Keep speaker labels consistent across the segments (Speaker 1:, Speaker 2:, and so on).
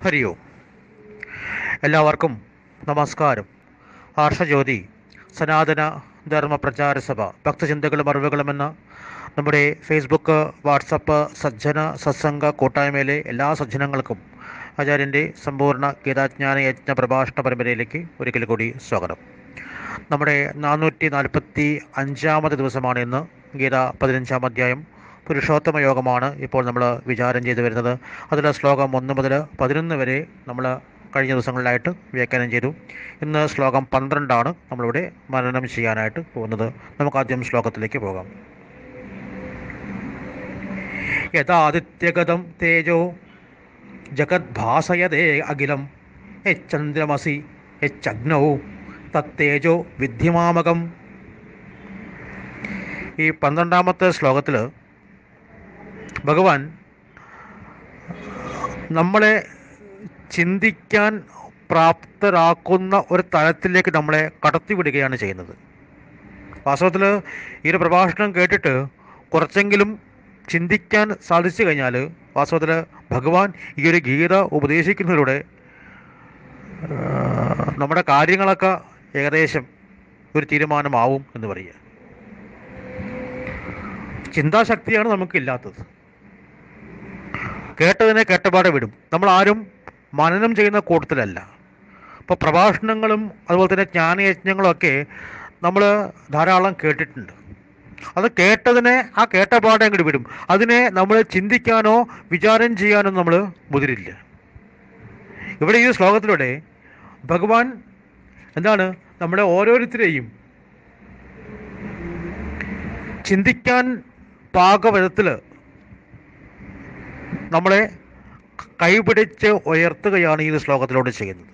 Speaker 1: ഹരി ഓം എല്ലാവർക്കും നമസ്കാരം ആർഷജ്യോതി സനാതന ധർമ്മ പ്രചാര സഭ ഭക്തചിന്തകളും അറിവുകളും എന്ന നമ്മുടെ ഫേസ്ബുക്ക് വാട്സപ്പ് സജ്ജന സത്സംഗ കൂട്ടായ്മയിലെ എല്ലാ സജ്ജനങ്ങൾക്കും ആചാര്യൻ്റെ സമ്പൂർണ്ണ ഗീതാജ്ഞാന യജ്ഞ പ്രഭാഷണ പരമ്പരയിലേക്ക് ഒരിക്കൽ കൂടി സ്വാഗതം നമ്മുടെ നാനൂറ്റി നാൽപ്പത്തി അഞ്ചാമത് ദിവസമാണ് ഇന്ന് ഗീത പതിനഞ്ചാം അധ്യായം പുരുഷോത്തമ യോഗമാണ് ഇപ്പോൾ നമ്മൾ വിചാരം ചെയ്തു വരുന്നത് അതിലെ ശ്ലോകം ഒന്ന് മുതൽ പതിനൊന്ന് വരെ നമ്മൾ കഴിഞ്ഞ ദിവസങ്ങളിലായിട്ട് വ്യാഖ്യാനം ചെയ്തു ഇന്ന് ശ്ലോകം പന്ത്രണ്ടാണ് നമ്മളിവിടെ മനനം ചെയ്യാനായിട്ട് പോകുന്നത് നമുക്ക് ആദ്യം ശ്ലോകത്തിലേക്ക് പോകാം യഥാദിത്യഗതം തേജോ ജഗദ്ഭാസയതേ അഖിലം യച്ചന്ദ്രമസി യച്ചഗ്നൗ തത്തേജോ വിദ്യമാമകം ഈ പന്ത്രണ്ടാമത്തെ ശ്ലോകത്തിൽ ഭഗവാൻ നമ്മളെ ചിന്തിക്കാൻ പ്രാപ്തരാക്കുന്ന ഒരു തലത്തിലേക്ക് നമ്മളെ കടത്തിവിടുകയാണ് ചെയ്യുന്നത് വാസ്തവത്തിൽ ഈ ഒരു പ്രഭാഷണം കേട്ടിട്ട് കുറച്ചെങ്കിലും ചിന്തിക്കാൻ സാധിച്ചു കഴിഞ്ഞാൽ വാസ്തവത്തിൽ ഭഗവാൻ ഈ ഒരു ഗീത ഉപദേശിക്കുന്നതിലൂടെ ആ, നമ്മുടെ കാര്യങ്ങളൊക്കെ ഏകദേശം ഒരു തീരുമാനമാവും എന്ന് പറയുക ചിന്താശക്തിയാണ് നമുക്കില്ലാത്തത് കേട്ടതിനെ കേട്ടപാടെ വിടും നമ്മൾ ആരും മനനം ചെയ്യുന്ന കൂട്ടത്തിലല്ല ഇപ്പോൾ പ്രഭാഷണങ്ങളും അതുപോലെ തന്നെ ജ്ഞാനയജ്ഞങ്ങളും ഒക്കെ നമ്മൾ ധാരാളം കേട്ടിട്ടുണ്ട് അത് കേട്ടതിനെ ആ കേട്ടപാടെ അങ്ങോട്ട് വിടും അതിനെ നമ്മൾ ചിന്തിക്കാനോ വിചാരം ചെയ്യാനോ നമ്മൾ മുതിരില്ല ഇവിടെ ഈ ശ്ലോകത്തിലൂടെ ഭഗവാൻ എന്താണ് നമ്മുടെ ഓരോരുത്തരെയും ചിന്തിക്കാൻ പാകവിധത്തിൽ നമ്മളെ കൈപിടിച്ച് ഉയർത്തുകയാണ് ഈ ശ്ലോകത്തിലൂടെ ചെയ്യുന്നത്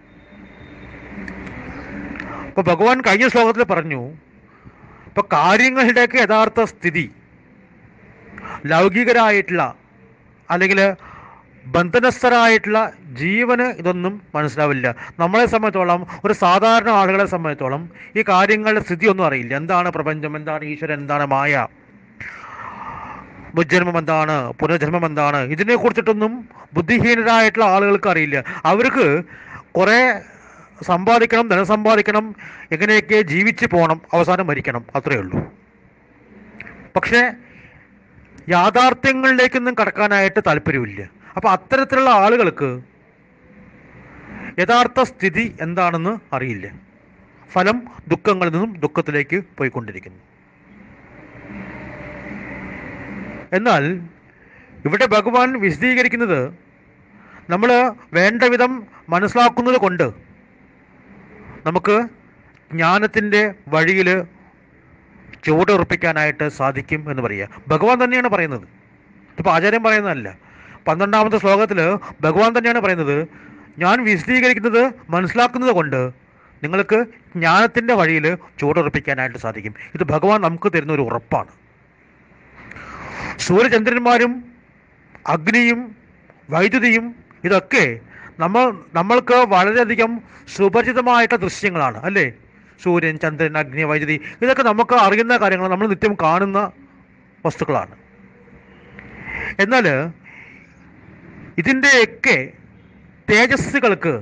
Speaker 1: അപ്പോൾ ഭഗവാൻ കഴിഞ്ഞ ശ്ലോകത്തിൽ പറഞ്ഞു ഇപ്പോൾ കാര്യങ്ങളുടെയൊക്കെ യഥാർത്ഥ സ്ഥിതി ലൗകികരായിട്ടുള്ള അല്ലെങ്കിൽ ബന്ധനസ്ഥരായിട്ടുള്ള ജീവന് ഇതൊന്നും മനസ്സിലാവില്ല നമ്മളെ സംബന്ധിച്ചോളം ഒരു സാധാരണ ആളുകളെ സംബന്ധിച്ചോളം ഈ കാര്യങ്ങളുടെ സ്ഥിതി ഒന്നും അറിയില്ല എന്താണ് പ്രപഞ്ചം എന്താണ് ഈശ്വരൻ എന്താണ് മായ മുജ്ജന്മം എന്താണ് പുനർജന്മം എന്താണ് ഇതിനെ കുറിച്ചിട്ടൊന്നും ബുദ്ധിഹീനരായിട്ടുള്ള ആളുകൾക്ക് അറിയില്ല അവർക്ക് കുറേ സമ്പാദിക്കണം ധനം സമ്പാദിക്കണം എങ്ങനെയൊക്കെ ജീവിച്ച് പോകണം അവസാനം മരിക്കണം അത്രയേ ഉള്ളൂ പക്ഷേ യാഥാർത്ഥ്യങ്ങളിലേക്കൊന്നും കടക്കാനായിട്ട് താല്പര്യമില്ല അപ്പോൾ അത്തരത്തിലുള്ള ആളുകൾക്ക് യഥാർത്ഥ സ്ഥിതി എന്താണെന്ന് അറിയില്ല ഫലം ദുഃഖങ്ങളിൽ നിന്നും ദുഃഖത്തിലേക്ക് പോയിക്കൊണ്ടിരിക്കുന്നു എന്നാൽ ഇവിടെ ഭഗവാൻ വിശദീകരിക്കുന്നത് നമ്മൾ വേണ്ട വിധം മനസ്സിലാക്കുന്നത് കൊണ്ട് നമുക്ക് ജ്ഞാനത്തിൻ്റെ വഴിയിൽ ചുവടുറപ്പിക്കാനായിട്ട് സാധിക്കും എന്ന് പറയുക ഭഗവാൻ തന്നെയാണ് പറയുന്നത് ഇപ്പോൾ ആചാര്യം പറയുന്നതല്ല പന്ത്രണ്ടാമത്തെ ശ്ലോകത്തിൽ ഭഗവാൻ തന്നെയാണ് പറയുന്നത് ഞാൻ വിശദീകരിക്കുന്നത് മനസ്സിലാക്കുന്നത് കൊണ്ട് നിങ്ങൾക്ക് ജ്ഞാനത്തിൻ്റെ വഴിയിൽ ചുവടുറപ്പിക്കാനായിട്ട് സാധിക്കും ഇത് ഭഗവാൻ നമുക്ക് തരുന്ന ഒരു ഉറപ്പാണ് സൂര്യചന്ദ്രന്മാരും അഗ്നിയും വൈദ്യുതിയും ഇതൊക്കെ നമ്മൾ നമ്മൾക്ക് വളരെയധികം സുപരിചിതമായിട്ടുള്ള ദൃശ്യങ്ങളാണ് അല്ലേ സൂര്യൻ ചന്ദ്രൻ അഗ്നി വൈദ്യുതി ഇതൊക്കെ നമുക്ക് അറിയുന്ന കാര്യങ്ങൾ നമ്മൾ നിത്യം കാണുന്ന വസ്തുക്കളാണ് എന്നാൽ ഇതിൻ്റെയൊക്കെ തേജസ്സുകൾക്ക്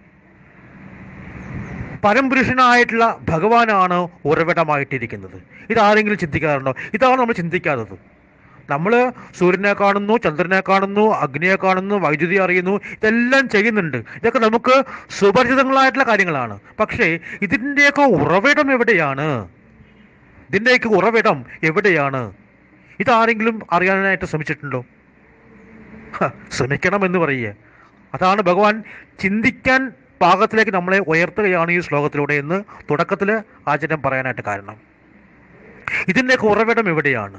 Speaker 1: പരംപുരുഷനായിട്ടുള്ള ഭഗവാനാണ് ഉറവിടമായിട്ടിരിക്കുന്നത് ഇതാരെങ്കിലും ചിന്തിക്കാറുണ്ടോ ഇതാണ് നമ്മൾ ചിന്തിക്കാത്തത് നമ്മൾ സൂര്യനെ കാണുന്നു ചന്ദ്രനെ കാണുന്നു അഗ്നിയെ കാണുന്നു വൈദ്യുതി അറിയുന്നു ഇതെല്ലാം ചെയ്യുന്നുണ്ട് ഇതൊക്കെ നമുക്ക് സുപരിചിതങ്ങളായിട്ടുള്ള കാര്യങ്ങളാണ് പക്ഷേ ഇതിൻ്റെയൊക്കെ ഉറവിടം എവിടെയാണ് ഇതിൻ്റെയൊക്കെ ഉറവിടം എവിടെയാണ് ഇതാരെങ്കിലും അറിയാനായിട്ട് ശ്രമിച്ചിട്ടുണ്ടോ ഹ, ശ്രമിക്കണം എന്ന് പറയുക അതാണ് ഭഗവാൻ ചിന്തിക്കാൻ പാകത്തിലേക്ക് നമ്മളെ ഉയർത്തുകയാണ് ഈ ശ്ലോകത്തിലൂടെ എന്ന് തുടക്കത്തിൽ ആചാര്യം പറയാനായിട്ട് കാരണം ഇതിൻ്റെയൊക്കെ ഉറവിടം എവിടെയാണ്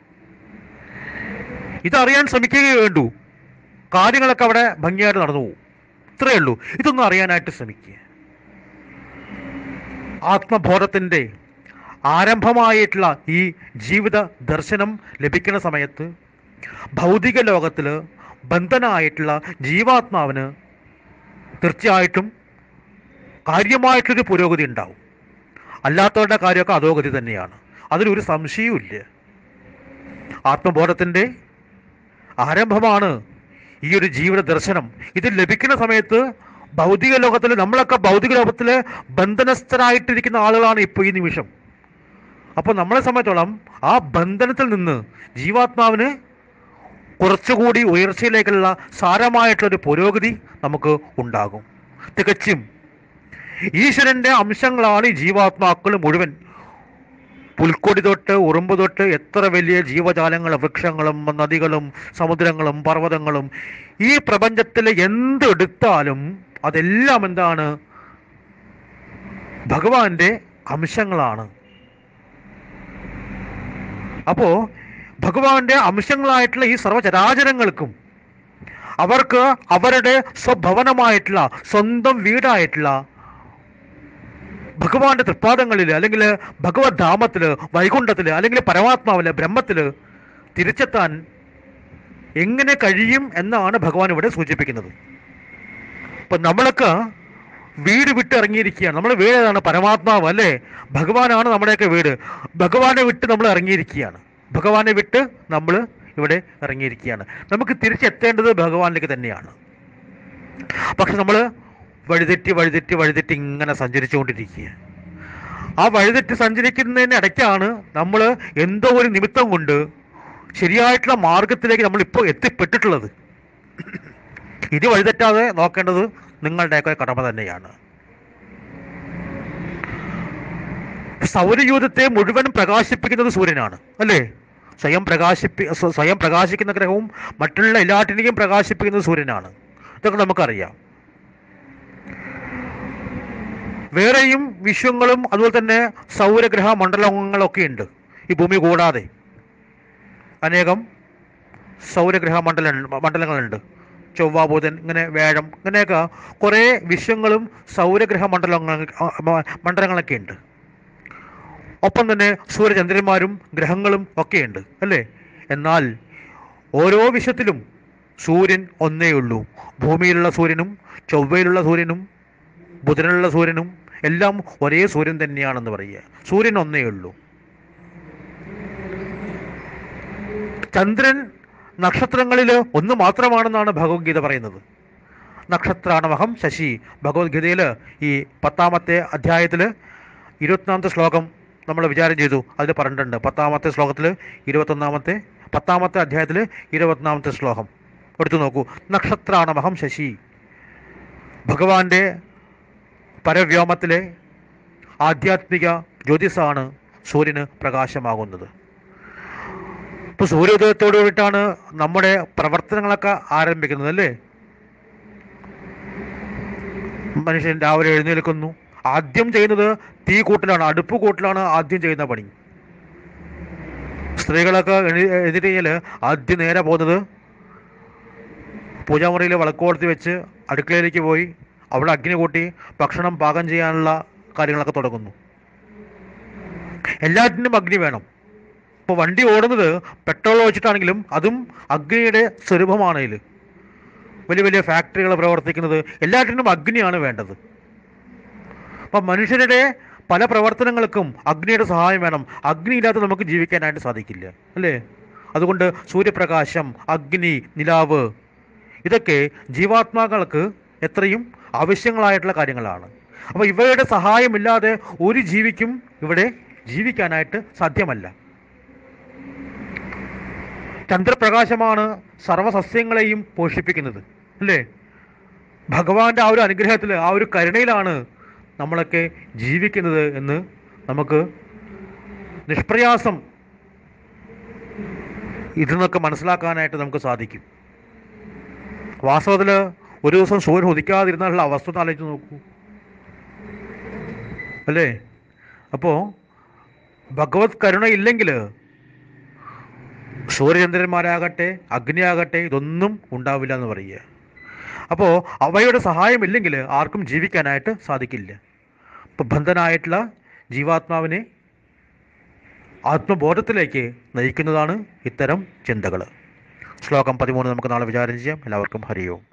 Speaker 1: ഇതറിയാൻ ശ്രമിക്കുകയേ വേണ്ടൂ കാര്യങ്ങളൊക്കെ അവിടെ ഭംഗിയായിട്ട് നടന്നു പോകും ഇത്രയേ ഉള്ളൂ ഇതൊന്നും അറിയാനായിട്ട് ശ്രമിക്കുക ആത്മബോധത്തിൻ്റെ ആരംഭമായിട്ടുള്ള ഈ ജീവിത ദർശനം ലഭിക്കുന്ന സമയത്ത് ഭൗതിക ലോകത്തിൽ ബന്ധനായിട്ടുള്ള ജീവാത്മാവിന് തീർച്ചയായിട്ടും കാര്യമായിട്ടൊരു പുരോഗതി ഉണ്ടാവും അല്ലാത്തവരുടെ കാര്യമൊക്കെ അധോഗതി തന്നെയാണ് അതിലൊരു സംശയവും ഇല്ല ആത്മബോധത്തിൻ്റെ ആരംഭമാണ് ഈ ഒരു ജീവിത ദർശനം ഇത് ലഭിക്കുന്ന സമയത്ത് ഭൗതിക ലോകത്തിൽ നമ്മളൊക്കെ ഭൗതിക ലോകത്തിൽ ബന്ധനസ്ഥരായിട്ടിരിക്കുന്ന ആളുകളാണ് ഇപ്പോൾ ഈ നിമിഷം അപ്പോൾ നമ്മളെ സംബന്ധിച്ചോളം ആ ബന്ധനത്തിൽ നിന്ന് ജീവാത്മാവിന് കുറച്ചുകൂടി ഉയർച്ചയിലേക്കുള്ള സാരമായിട്ടുള്ളൊരു പുരോഗതി നമുക്ക് ഉണ്ടാകും തികച്ചും ഈശ്വരന്റെ അംശങ്ങളാണ് ഈ ജീവാത്മാക്കൾ മുഴുവൻ പുൽക്കൊടി തൊട്ട് ഉറുമ്പ് തൊട്ട് എത്ര വലിയ ജീവജാലങ്ങൾ വൃക്ഷങ്ങളും നദികളും സമുദ്രങ്ങളും പർവ്വതങ്ങളും ഈ പ്രപഞ്ചത്തിൽ എന്തെടുത്താലും അതെല്ലാം എന്താണ് ഭഗവാന്റെ അംശങ്ങളാണ് അപ്പോ ഭഗവാന്റെ അംശങ്ങളായിട്ടുള്ള ഈ സർവചരാചരങ്ങൾക്കും അവർക്ക് അവരുടെ സ്വഭവനമായിട്ടുള്ള സ്വന്തം വീടായിട്ടുള്ള ഭഗവാന്റെ തൃപ്പാദങ്ങളിൽ അല്ലെങ്കിൽ ഭഗവത് ധാമത്തിൽ വൈകുണ്ഠത്തിൽ അല്ലെങ്കിൽ പരമാത്മാവില് ബ്രഹ്മത്തിൽ തിരിച്ചെത്താൻ എങ്ങനെ കഴിയും എന്നാണ് ഭഗവാൻ ഇവിടെ സൂചിപ്പിക്കുന്നത് ഇപ്പൊ നമ്മളൊക്കെ വീട് വിട്ട് ഇറങ്ങിയിരിക്കുകയാണ് നമ്മുടെ വീട് ഏതാണ് പരമാത്മാവ് അല്ലേ ഭഗവാനാണ് നമ്മുടെയൊക്കെ വീട് ഭഗവാനെ വിട്ട് നമ്മൾ ഇറങ്ങിയിരിക്കുകയാണ് ഭഗവാനെ വിട്ട് നമ്മൾ ഇവിടെ ഇറങ്ങിയിരിക്കുകയാണ് നമുക്ക് തിരിച്ചെത്തേണ്ടത് ഭഗവാനിലേക്ക് തന്നെയാണ് പക്ഷെ നമ്മൾ വഴിതെറ്റി വഴിതെറ്റി വഴിതെറ്റി ഇങ്ങനെ സഞ്ചരിച്ചുകൊണ്ടിരിക്കുക ആ വഴിതെറ്റി സഞ്ചരിക്കുന്നതിന് ഇടയ്ക്കാണ് നമ്മൾ എന്തോ ഒരു നിമിത്തം കൊണ്ട് ശരിയായിട്ടുള്ള മാർഗത്തിലേക്ക് നമ്മൾ ഇപ്പോൾ എത്തിപ്പെട്ടിട്ടുള്ളത് ഇത് വഴിതെറ്റാതെ നോക്കേണ്ടത് നിങ്ങളുടെയൊക്കെ കടമ തന്നെയാണ് സൗരയൂഥത്തെ മുഴുവൻ പ്രകാശിപ്പിക്കുന്നത് സൂര്യനാണ് അല്ലേ സ്വയം പ്രകാശിപ്പി സ്വ- സ്വയം പ്രകാശിക്കുന്ന ഗ്രഹവും മറ്റുള്ള എല്ലാറ്റിനെയും പ്രകാശിപ്പിക്കുന്നത് സൂര്യനാണ് ഇതൊക്കെ നമുക്കറിയാം വേറെയും വിശ്വങ്ങളും അതുപോലെ തന്നെ സൗരഗ്രഹ മണ്ഡലങ്ങളൊക്കെ ഉണ്ട് ഈ ഭൂമി കൂടാതെ അനേകം സൗരഗ്രഹ മണ്ഡല മണ്ഡലങ്ങളുണ്ട് ചൊവ്വ ബുധൻ ഇങ്ങനെ വ്യാഴം ഇങ്ങനെയൊക്കെ കുറേ വിശ്വങ്ങളും സൗരഗ്രഹ മണ്ഡലങ്ങൾ ആ, മ- മണ്ഡലങ്ങളൊക്കെ ഉണ്ട് ഒപ്പം തന്നെ സൂര്യചന്ദ്രന്മാരും ഗ്രഹങ്ങളും ഒക്കെയുണ്ട് അല്ലേ എന്നാൽ ഓരോ വിശ്വത്തിലും സൂര്യൻ ഒന്നേ ഉള്ളൂ ഭൂമിയിലുള്ള സൂര്യനും ചൊവ്വയിലുള്ള സൂര്യനും ബുധനിലുള്ള സൂര്യനും എല്ലാം ഒരേ സൂര്യൻ തന്നെയാണെന്ന് പറയുക സൂര്യൻ ഒന്നേ ഉള്ളൂ ചന്ദ്രൻ നക്ഷത്രങ്ങളിൽ ഒന്ന് മാത്രമാണെന്നാണ് ഭഗവത്ഗീത പറയുന്നത് നക്ഷത്രാണമഹം ശശി ഭഗവത്ഗീതയിൽ ഈ പത്താമത്തെ അധ്യായത്തിൽ ഇരുപത്തിനാമത്തെ ശ്ലോകം നമ്മൾ വിചാരം ചെയ്തു അതിൽ പറഞ്ഞിട്ടുണ്ട് പത്താമത്തെ ശ്ലോകത്തിൽ ഇരുപത്തൊന്നാമത്തെ പത്താമത്തെ അധ്യായത്തിൽ ഇരുപത്തൊന്നാമത്തെ ശ്ലോകം എടുത്തു നോക്കൂ നക്ഷത്രാണമഹം ശശി ഭഗവാന്റെ പരവ്യോമത്തിലെ ആധ്യാത്മിക ജ്യോതിസാണ് സൂര്യന് പ്രകാശമാകുന്നത് ഇപ്പോൾ സൂര്യോദയത്തോടു കൂടിയിട്ടാണ് നമ്മുടെ പ്രവർത്തനങ്ങളൊക്കെ ആരംഭിക്കുന്നത് അല്ലേ മനുഷ്യൻ രാവിലെ എഴുന്നേൽക്കുന്നു ആദ്യം ചെയ്യുന്നത് തീ കൂട്ടലാണ് അടുപ്പ് കൂട്ടലാണ് ആദ്യം ചെയ്യുന്ന പണി സ്ത്രീകളൊക്കെ എണി- എഴുന്നേറ്റ് കഴിഞ്ഞാൽ ആദ്യം നേരെ പോകുന്നത് പൂജാമുറിയിൽ വിളക്കോടത്തി വെച്ച് അടുക്കളയിലേക്ക് പോയി അവിടെ അഗ്നി കൂട്ടി ഭക്ഷണം പാകം ചെയ്യാനുള്ള കാര്യങ്ങളൊക്കെ തുടങ്ങുന്നു എല്ലാറ്റിനും അഗ്നി വേണം ഇപ്പോൾ വണ്ടി ഓടുന്നത് പെട്രോൾ ഒഴിച്ചിട്ടാണെങ്കിലും അതും അഗ്നിയുടെ സ്വരൂപമാണ് ഇതിൽ വലിയ വലിയ ഫാക്ടറികൾ പ്രവർത്തിക്കുന്നത് എല്ലാറ്റിനും അഗ്നിയാണ് വേണ്ടത് അപ്പം മനുഷ്യരുടെ പല പ്രവർത്തനങ്ങൾക്കും അഗ്നിയുടെ സഹായം വേണം അഗ്നി ഇല്ലാതെ നമുക്ക് ജീവിക്കാനായിട്ട് സാധിക്കില്ല അല്ലേ അതുകൊണ്ട് സൂര്യപ്രകാശം അഗ്നി നിലാവ് ഇതൊക്കെ ജീവാത്മാക്കൾക്ക് എത്രയും ആവശ്യങ്ങളായിട്ടുള്ള കാര്യങ്ങളാണ് അപ്പോൾ ഇവയുടെ സഹായമില്ലാതെ ഒരു ജീവിക്കും ഇവിടെ ജീവിക്കാനായിട്ട് സാധ്യമല്ല ചന്ദ്രപ്രകാശമാണ് സർവ്വസസ്യങ്ങളെയും പോഷിപ്പിക്കുന്നത് അല്ലേ ഭഗവാന്റെ ആ ഒരു അനുഗ്രഹത്തിൽ ആ ഒരു കരുണയിലാണ് നമ്മളൊക്കെ ജീവിക്കുന്നത് എന്ന് നമുക്ക് നിഷ്പ്രയാസം ഇതിൽ നിന്നൊക്കെ മനസ്സിലാക്കാനായിട്ട് നമുക്ക് സാധിക്കും വാസ്തവത്തിൽ ഒരു ദിവസം സൂര്യൻ ഉദിക്കാതിരുന്നുള്ള അവസ്ഥ ഒന്ന് ആലോചിച്ച് നോക്കൂ അല്ലേ അപ്പോൾ ഭഗവത് കരുണ ഇല്ലെങ്കിൽ സൂര്യചന്ദ്രന്മാരാകട്ടെ അഗ്നിയാകട്ടെ ഇതൊന്നും ഉണ്ടാവില്ല എന്ന് പറയുക അപ്പോൾ അവയുടെ സഹായമില്ലെങ്കിൽ ആർക്കും ജീവിക്കാനായിട്ട് സാധിക്കില്ല ഇപ്പം ബന്ധനായിട്ടുള്ള ജീവാത്മാവിനെ ആത്മബോധത്തിലേക്ക് നയിക്കുന്നതാണ് ഇത്തരം ചിന്തകൾ ശ്ലോകം പതിമൂന്ന് നമുക്ക് നാളെ വിചാരം ചെയ്യാം എല്ലാവർക്കും ഹരിയോം